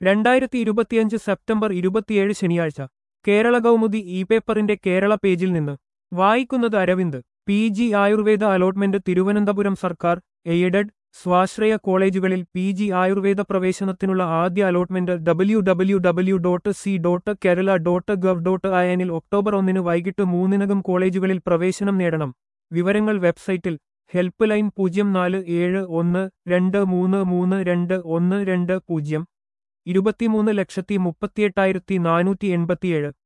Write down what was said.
രണ്ടായിരത്തി ഇരുപത്തിയഞ്ച് സെപ്റ്റംബർ ഇരുപത്തിയേഴ് ശനിയാഴ്ച കേരള കൗമുദി ഇ പേപ്പറിന്റെ കേരള പേജിൽ നിന്ന് വായിക്കുന്നത് Aravind P G Ayurveda allotment Thiruvananthapuram സർക്കാർ എയ്ഡഡ് സ്വാശ്രയ കോളേജുകളിൽ പി ജി ആയുർവേദ പ്രവേശനത്തിനുള്ള ആദ്യ allotment W W W dot C dot Kerala dot gov dot ഐഎനിൽ ഒക്ടോബർ ഒന്നിന് വൈകിട്ട് മൂന്നിനകം കോളേജുകളിൽ പ്രവേശനം നേടണം വിവരങ്ങൾ വെബ്സൈറ്റിൽ ഹെൽപ്പ് ലൈൻ പൂജ്യം നാല് ഏഴ് ഒന്ന് രണ്ട് മൂന്ന് മൂന്ന് രണ്ട് ഒന്ന് രണ്ട് പൂജ്യം ഇരുപത്തിമൂന്ന് ലക്ഷത്തി മുപ്പത്തിയെട്ടായിരത്തി നാനൂറ്റി എൺപത്തിയേഴ്